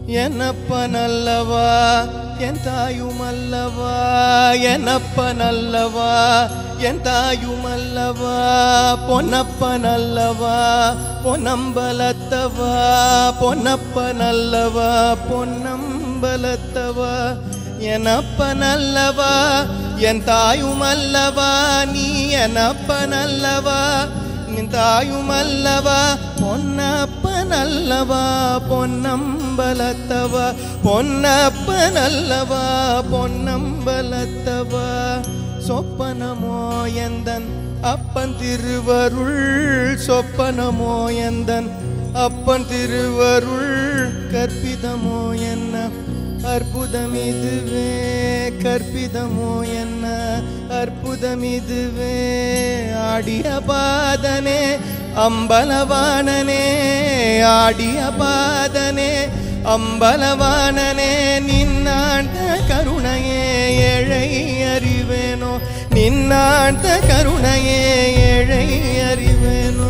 என்னப்பனல்லவா என் தாயுமல்லவா என்னப்பனல்லவா என் தாயுமல்லவா பொன்னப்பனல்லவா பொன்னம்பலத்தவா பொன்னப்பனல்லவா பொன்னம்பலத்தவா எனப்பனல்லவா என் தாயுமல்லவா நீ எனப்பனல்லவா நின் தாயுமல்லவா பொன்னப்பனல்லவா பொன்னம்பலத்தவா பொன்னப்பனல்லவா பொன்னம்பலத்தவா சொப்பனமோ எந்தன் அப்பன் திருவருள் சொப்பனமோ எந்தன் அப்பன் திருவருள் கற்பிதமோ என்ன அற்புதம் இதுவே கற்பிதமோ என்ன அற்புதம் இதுவே ஆடிய பாதனே அம்பலவாணனே ஆடிய பாதனே அம்பலவாணனே நின்னாண்ட கருணையே ஏழை அறிவேனோ நின்னாண்ட கருணையே ஏழை அறிவேனோ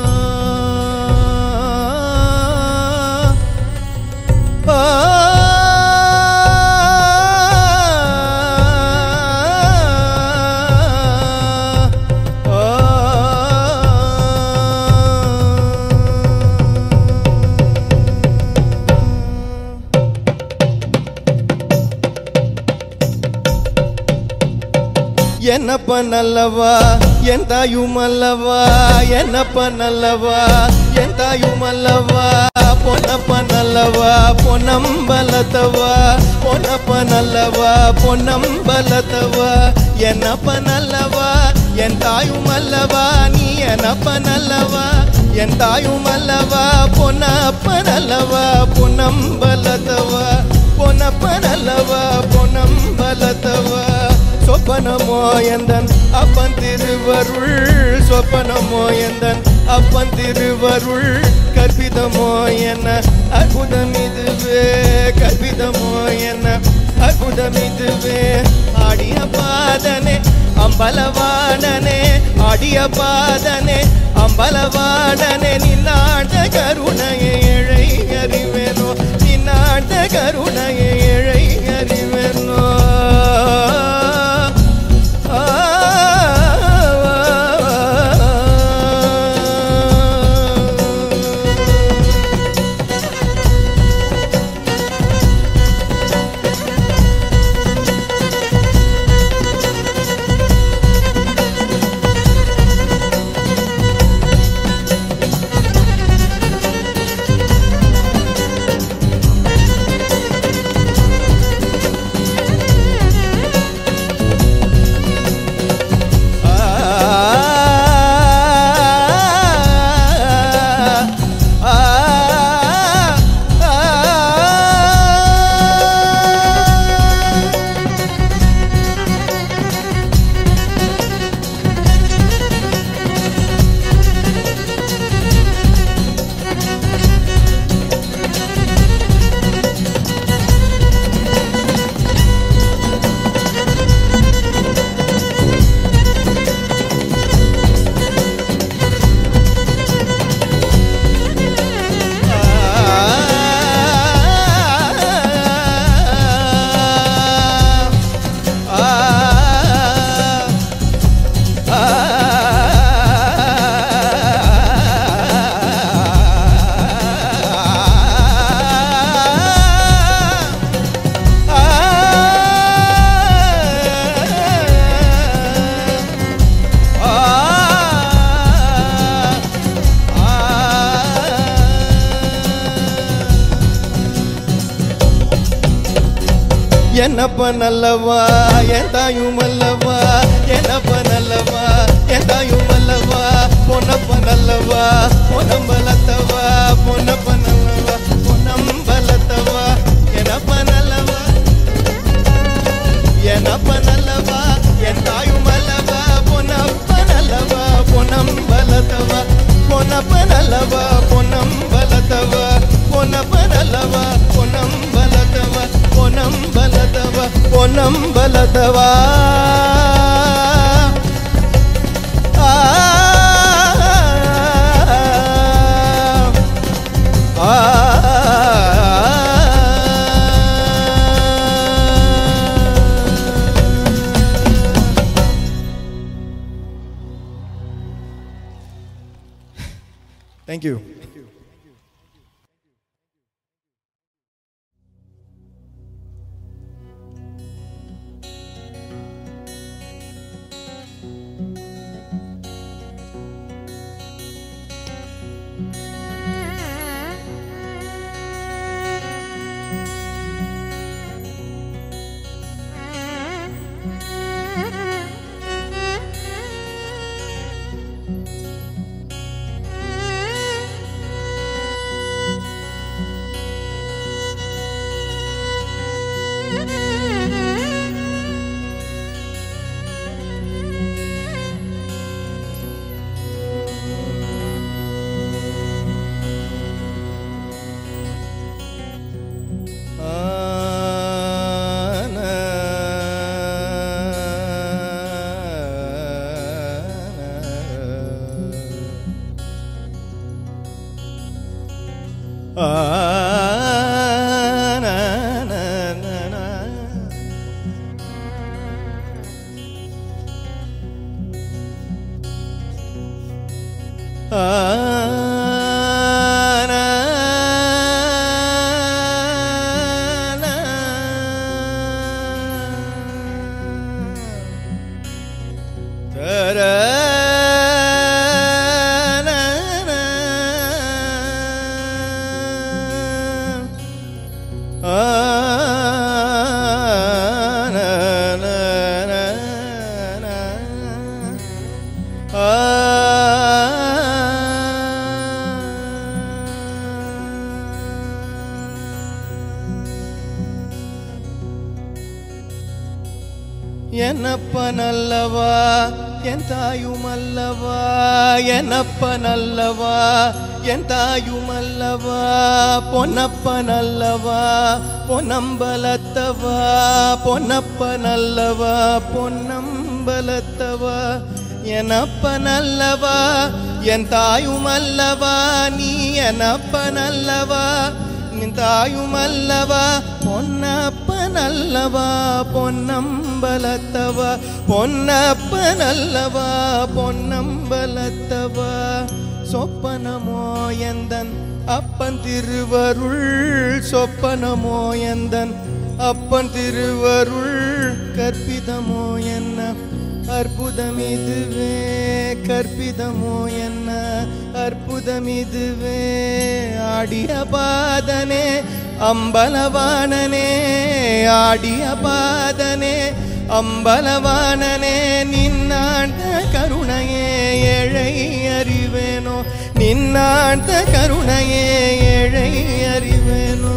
என்னப்ப நல்லவா என் தாயும் அல்லவா என்னப்ப நல்லவா என் தாயும் அல்லவா பொன்னப்ப நல்லவா பொன்னம்பலத்தவா பொன்னப்ப நல்லவா பொன்னம்பலத்தவா என்னப்ப நல்லவா என் தாயும் அல்லவா நீ என்னப்ப நல்லவா என் தாயும் அல்லவா பொன்னப்ப நல்லவா பொன்னம்பலத்தவா பொன்னப்ப நல்லவா பொன்னம்பலத்தவா சொப்பனமோ எந்தன் அப்பன் திருவருள் சொப்பனமோ எந்தன் அப்பன் திருவருள் கற்பிதமோ என்ன அற்புதம் இதுவே கற்பிதமோ என்ன அற்புதம் இதுவே ஆடிய பாதனே அம்பலவாணனே ஆடிய பாதனே அம்பலவாணனே நின்னாண்ட கருணையை இழை அறிவேனோ நின்னாண்ட கருணையை இழை அறிவேனோ என்னப்ப நல்லவா என் தாயும் அல்லவா என்னப்ப நல்லவா என் தாயும் அல்லவா பொன்னப்ப நல்லவா பொன்னம்பலத்தவா பொன்னப்ப நல்லவா பொன்னம்பலத்தவா என்னப்ப நல்லவா என்னப்ப நல்லவா என் தாயும் அல்லவா பொன்னப்ப நல்லவா பொன்னம்பலத்தவா பொன்னப்ப நல்லவா பொன்னம்பலத்தவா பொன்னப்ப நல்லவா பொன்னம்பலத்தவா பொன்னம்பலத்தவா பொன்னம்பலத்தவா ஆ ஆ தேங்க்யூ என்னப்பனல்லவா என் தாயுமல்லவா என்னப்பனல்லவா என் தாயுமல்லவா பொன்னப்பனல்லவா பொன்னம்பலத்தவா பொன்னப்பனல்லவா பொன்னம்பலத்தவா எனப்பனல்லவா என் தாயுமல்லவா நீ எனப்பனல்லவா நின் தாயுமல்லவா பொன்னப்பனல்லவா பொன்னம்பலத்தவா பொன்னப்பனல்லவா பொன்னம்பலத்தவா சொப்பனமோ எந்தன் அப்பன் திருவருள் சொப்பனமோ எந்தன் அப்பன் திருவருள் கற்பிதமோ என்ன அற்புதம் இதுவே கற்பிதமோ என்ன அற்புதம் இதுவே ஆடிய பாதனே அம்பலவானனே ஆடிய பாதனே அம்பலவானனே நின்னாண்ட கருணையே ஏழை அறிவேனோ நின்னாண்ட கருணையே ஏழை அறிவேனோ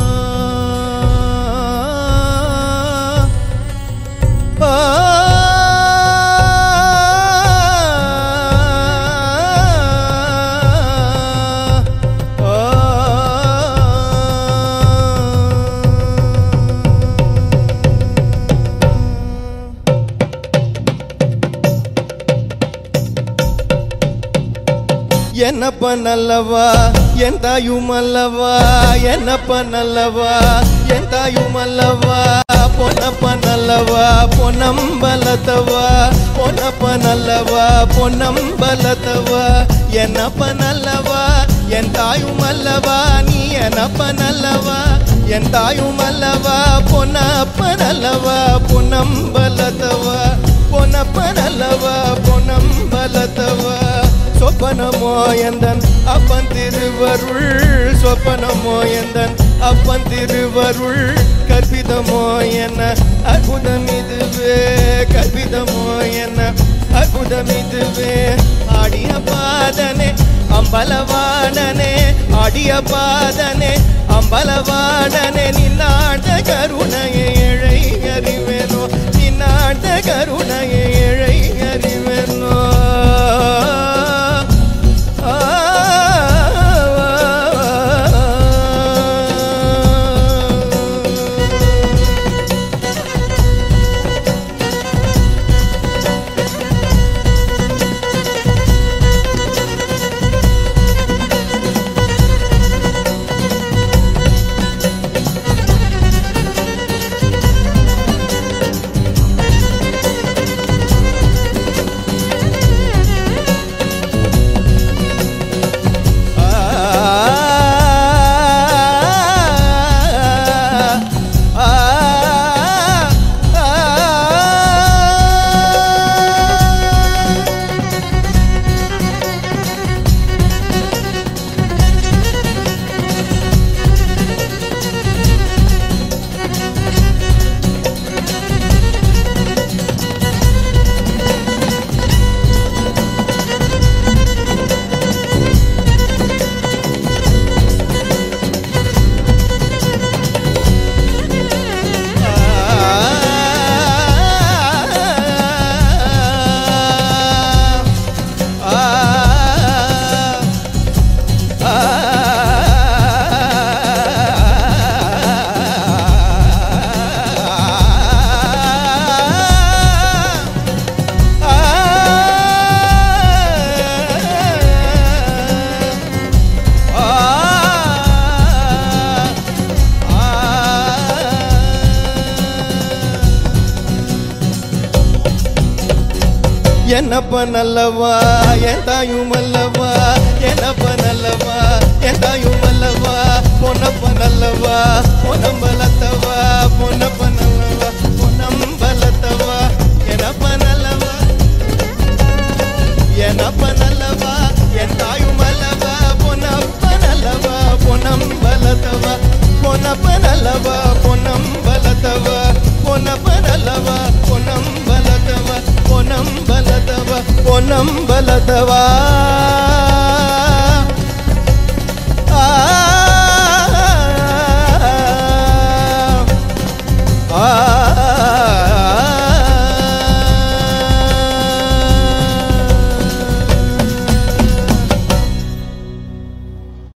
என்னப்ப நல்லவா என் தாயும் அல்லவா என்னப்ப நல்லவா என் தாயும் அல்லவா பொன்னப்ப நல்லவா பொன்னம்பலத்தவா பொன்னப்ப நல்லவா பொன்னம்பலத்தவா என்னப்ப நல்லவா என் தாயும் அல்லவா நீ என்னப்ப நல்லவா என் தாயும் அல்லவா பொன்னப்ப நல்லவா பொன்னம்பலத்தவா பொன்னப்ப நல்லவா பொன்னம்பலத்தவா சொப்பனமோ எந்தன் அப்பன் திருவருள் சொப்பனமோ எந்தன் அப்பன் திருவருள் கற்பிதமோ என்ன அற்புதம் இதுவே கற்பிதமோ என்ன அற்புதம் இதுவே ஆடிய பாதனே அம்பலவாணனே ஆடிய பாதனே அம்பலவாணனே நின்னாண்ட கருணையை இழை அறிவேனோ நின்னாண்ட கருணையை இழை அறிவேனோ என்னப்ப நல்லவா என் தாயும் அல்லவா என்னப்ப நல்லவா என் தாயும் அல்லவா பொன்னப்ப நல்லவா பொன்னம்பலத்தவா பொன்னப்ப நல்லவா பொன்னம்பலத்தவா என்னப்ப நல்லவா என்னப்ப நல்லவா என் தாயும் அல்லவா பொன்னப்ப நல்லவா பொன்னம்பலத்தவா பொன்னப்ப நல்லவா பொன்னம்பலத்தவா பொன்னப்ப நல்லவா பொன்னம்பலத்தவா பொன்னம்பலத்தவா பொன்னம்பலத்தவா ஆ ஆ